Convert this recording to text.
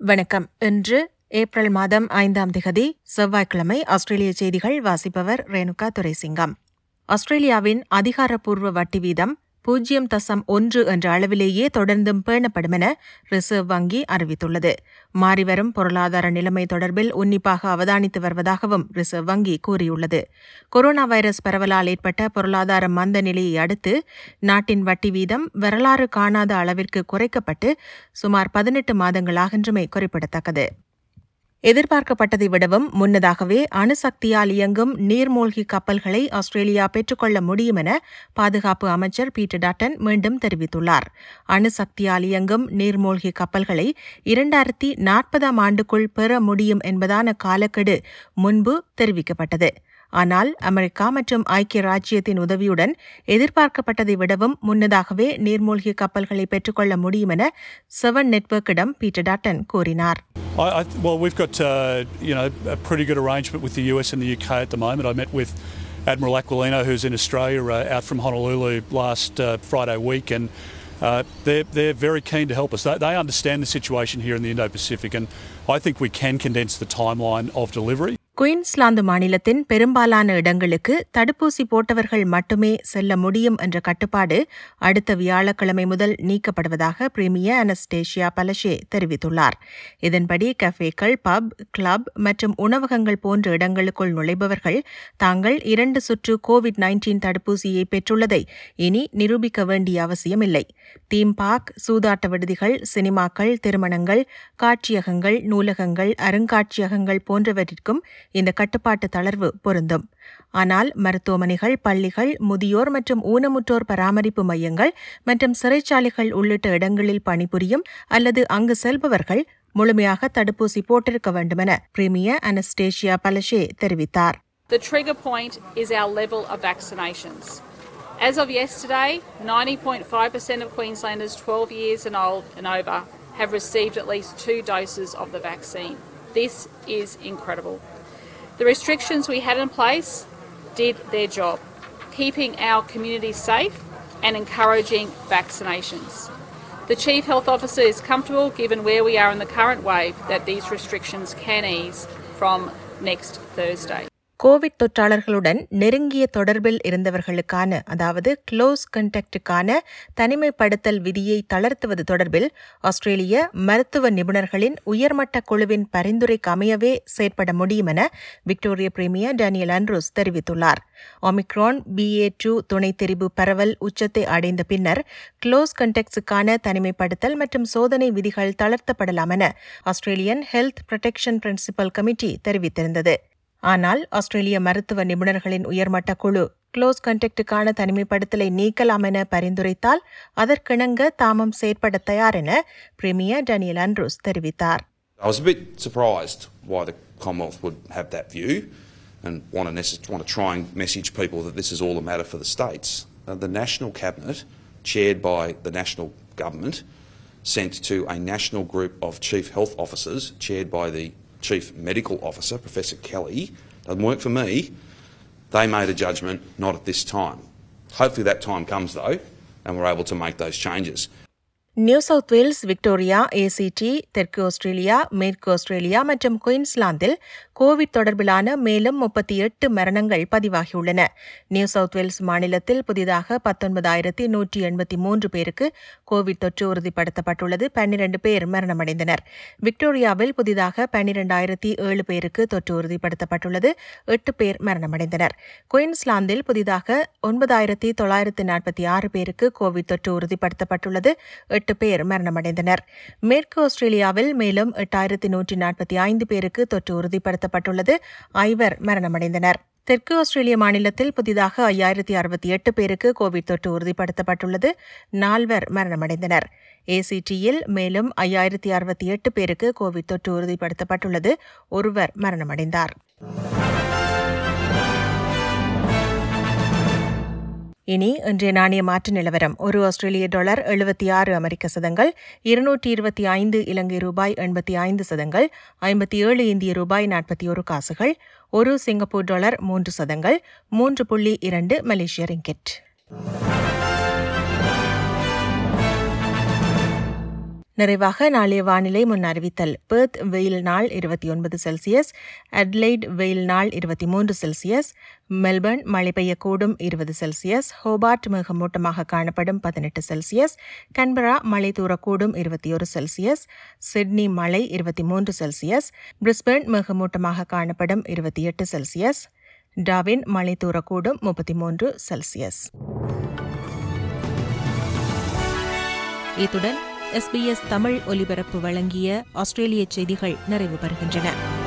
வணக்கம் இன்று ஏப்ரல் மாதம் ஐந்தாம் திகதி செவ்வாய்க்கிழமை ஆஸ்திரேலிய செய்திகள் வாசிப்பவர் ரேணுகா துரைசிங்கம் ஆஸ்திரேலியாவின் அதிகாரப்பூர்வ வட்டி வீதம் பூஜ்ஜியம் தசம் ஒன்று என்ற அளவிலேயே தொடர்ந்தும் பேணப்படும் என ரிசர்வ் வங்கி அறிவித்துள்ளது மாறிவரும் பொருளாதார நிலைமை தொடர்பில் உன்னிப்பாக அவதானித்து வருவதாகவும் ரிசர்வ் வங்கி கூறியுள்ளது கொரோனா வைரஸ் பரவலால் ஏற்பட்ட பொருளாதார மந்த நிலையை அடுத்து நாட்டின் வட்டி வீதம் வரலாறு காணாத அளவிற்கு குறைக்கப்பட்டு சுமார் பதினெட்டு மாதங்களாகின்றமை குறிப்பிடத்தக்கது எதிர்பார்க்கப்பட்டதை விடவும் முன்னதாகவே அணுசக்தியால் இயங்கும் நீர்மூழ்கி கப்பல்களை ஆஸ்திரேலியா பெற்றுக்கொள்ள முடியும் என பாதுகாப்பு அமைச்சர் பீட்டர் டாட்டன் மீண்டும் தெரிவித்துள்ளார் அணுசக்தியால் இயங்கும் நீர்மூழ்கி கப்பல்களை இரண்டாயிரத்தி நாற்பதாம் ஆண்டுக்குள் பெற முடியும் என்பதான காலக்கெடு முன்பு தெரிவிக்கப்பட்டது ஆனால் அமெரிக்கா மற்றும் ஐக்கிய ராஜ்யத்தின் உதவியுடன் எதிர்பார்க்கப்பட்டதை விடவும் முன்னதாகவே நீர்மூழ்கி கப்பல்களை பெற்றுக்கொள்ள முடியும் என செவன் நெட்வொர்க்கிடம் பீட்டர் டாட்டன் கூறினார் I, I, well, we've got uh, you know a pretty good arrangement with the US and the UK at the moment. I met with Admiral Aquilino, who's in Australia, uh, out from Honolulu last uh, Friday week, and uh, they're they're very keen to help us. They, they understand the situation here in the Indo-Pacific, and I think we can condense the timeline of delivery. Queensland மாநிலத்தின் பெரும்பாலான இடங்களுக்கு தடுப்பூசி போட்டவர்கள் மட்டுமே செல்ல முடியும் என்ற கட்டுப்பாடு அடுத்த வியாழக்கிழமை முதல் நீக்கப்படுவதாக பிரீமியர் அனஸ்டேஷியா பலஷே தெரிவித்துள்ளார் இதன்படி கஃபேக்கள் பப் கிளப் மற்றும் உணவகங்கள் போன்ற இடங்களுக்குள் நுழைபவர்கள் தாங்கள் இரண்டு சுற்று கோவிட் நைன்டீன் தடுப்பூசியை பெற்றுள்ளதை இனி நிரூபிக்க வேண்டிய அவசியமில்லை தீம் பார்க் சூதாட்ட விடுதிகள் சினிமாக்கள் திருமணங்கள் காட்சியகங்கள் நூலகங்கள் அருங்காட்சியகங்கள் போன்றவற்றிற்கும் இந்த கட்டுப்பாட்டு தளர்வு பொருந்தும் ஆனால் மருத்துவமனைகள் பள்ளிகள் முதியோர் மற்றும் ஊனமுற்றோர் பராமரிப்பு மையங்கள் மற்றும் சிறைச்சாலைகள் உள்ளிட்ட இடங்களில் பணிபுரியும் அல்லது அங்கு செல்பவர்கள் முழுமையாக தடுப்பூசி போட்டிருக்க வேண்டுமென பிரீமியர் அனஸ்டேஷியா பலஷே தெரிவித்தார் The trigger point is our level of vaccinations. As of yesterday, 90.5% of Queenslanders 12 years and old and over have received at least two doses of the vaccine. This is incredible. The restrictions we had in place did their job, keeping our communities safe and encouraging vaccinations. The Chief Health Officer is comfortable, given where we are in the current wave, that these restrictions can ease from next Thursday. Covid தொற்றாளர்களுடன் நெருங்கிய தொடர்பில் இருந்தவர்களுக்கான அதாவது close கண்டக்டுக்கான தனிமைப்படுத்தல் விதியை தளர்த்துவது தொடர்பில் ஆஸ்திரேலிய மருத்துவ நிபுணர்களின் உயர்மட்ட குழுவின் பரிந்துரைக்கு அமையவே செயற்பட முடியும் என விக்டோரிய பிரீமியர் டேனியல் ஆண்ட்ரூஸ் தெரிவித்துள்ளார் ஒமிக்ரான் பிஏ டூ துணை தெரிவு பரவல் உச்சத்தை அடைந்த பின்னர் க்ளோஸ் கண்டெக்ட்ஸுக்கான தனிமைப்படுத்தல் மற்றும் சோதனை விதிகள் தளர்த்தப்படலாம் என Australian Health Protection Principal Committee தெரிவித்திருந்தது ஆனால் ஆஸ்திரேலிய மருத்துவ நிபுணர்களின் உயர்மட்ட குழு க்ளோஸ் கண்டெக்டுக்கான தனிமைப்படுத்தலை நீக்கலாம் என பரிந்துரைத்தால் அதற்கிணங்க தாமம் செயற்பட தயார் என பிரீமியர் டேனியல் ஆண்ட்ரூஸ் தெரிவித்தார் I was a bit surprised why the Commonwealth would have that view and want to, necess- want to try and message people that this is all a matter for the states. Uh, the National Cabinet, chaired by the National Government, sent to a national group of Chief Health Officers, chaired by the Chief Medical Officer, Professor Kelly. Doesn't work for me. They made a judgment not at this time. Hopefully that time comes though, and we're able to make those changes. New South Wales Victoria ACT தெற்கு Australia மேற்கு Australia மற்றும் குயின்ஸ்லாந்தில் Covid தொடர்பிலான மேலும் முப்பத்தி எட்டு மரணங்கள் பதிவாகியுள்ளன new South Wales மாநிலத்தில் புதிதாக பத்தொன்பதாயிரத்தி நூற்றி எண்பத்தி மூன்று பேருக்கு கோவிட் தொற்று உறுதிப்படுத்தப்பட்டுள்ளது பன்னிரண்டு பேர் மரணமடைந்தனர் விக்டோரியாவில் புதிதாக பன்னிரண்டாயிரத்தி ஏழு பேருக்கு தொற்று உறுதிப்படுத்தப்பட்டுள்ளது எட்டு பேர் மரணமடைந்தனர் குயின்ஸ்லாந்தில் புதிதாக ஒன்பதாயிரத்தி தொள்ளாயிரத்து நாற்பத்தி ஆறு பேருக்கு கோவிட் தொற்று உறுதிப்படுத்தப்பட்டுள்ளது எட்டு பேர் மரணமடைந்தனர் மேற்கு ஆஸ்திரேலியாவில் மேலும் எட்டாயிரத்தி நூற்றி நாற்பத்தி ஐந்து பேருக்கு தொற்று உறுதிப்படுத்தப்பட்டுள்ளது ஐவர் மரணமடைந்தனர் தெற்கு ஆஸ்திரேலிய மாநிலத்தில் புதிதாக ஐயாயிரத்தி அறுபத்தி எட்டு பேருக்கு கோவிட் தொற்று உறுதிப்படுத்தப்பட்டுள்ளது நால்வர் மரணமடைந்தனர் ஏசிடியில் மேலும் ஐயாயிரத்தி அறுபத்தி எட்டு பேருக்கு கோவிட் தொற்று உறுதிப்படுத்தப்பட்டுள்ளது ஒருவர் மரணமடைந்தார் இனி இன்றைய நாணய மாற்று நிலவரம் ஒரு ஆஸ்திரேலிய டாலர் எழுபத்தி ஆறு அமெரிக்க சதங்கள் இருநூற்றி இருபத்தி ஐந்து இலங்கை ரூபாய் எண்பத்தி ஐந்து சதங்கள் ஐம்பத்தி ஏழு இந்திய ரூபாய் நாற்பத்தி ஒரு காசுகள் ஒரு சிங்கப்பூர் டாலர் மூன்று சதங்கள் மூன்று புள்ளி இரண்டு மலேசிய ரிங்கெட் நிறைவாக நாளைய வானிலை முன் அறிவித்தல் பெர்த் வெயில் நாள் இருபத்தி ஒன்பது செல்சியஸ் அட்லைட் வெயில் நாள் இருபத்தி மூன்று செல்சியஸ் மெல்பர்ன் மழை பெய்யக்கூடும் இருபது செல்சியஸ் ஹோபார்ட் மேகமூட்டமாக காணப்படும் பதினெட்டு செல்சியஸ் கன்பரா மழை தூரக்கூடும் இருபத்தி ஒரு செல்சியஸ் சிட்னி மழை இருபத்தி மூன்று செல்சியஸ் பிரிஸ்பர்ன் மேகமூட்டமாக காணப்படும் இருபத்தி எட்டு செல்சியஸ் டாவின் மழை தூரக்கூடும் முப்பத்தி மூன்று செல்சியஸ் இத்துடன் எஸ்பிஎஸ் தமிழ் ஒலிபரப்பு வழங்கிய ஆஸ்திரேலிய செய்திகள் நிறைவு பெறுகின்றன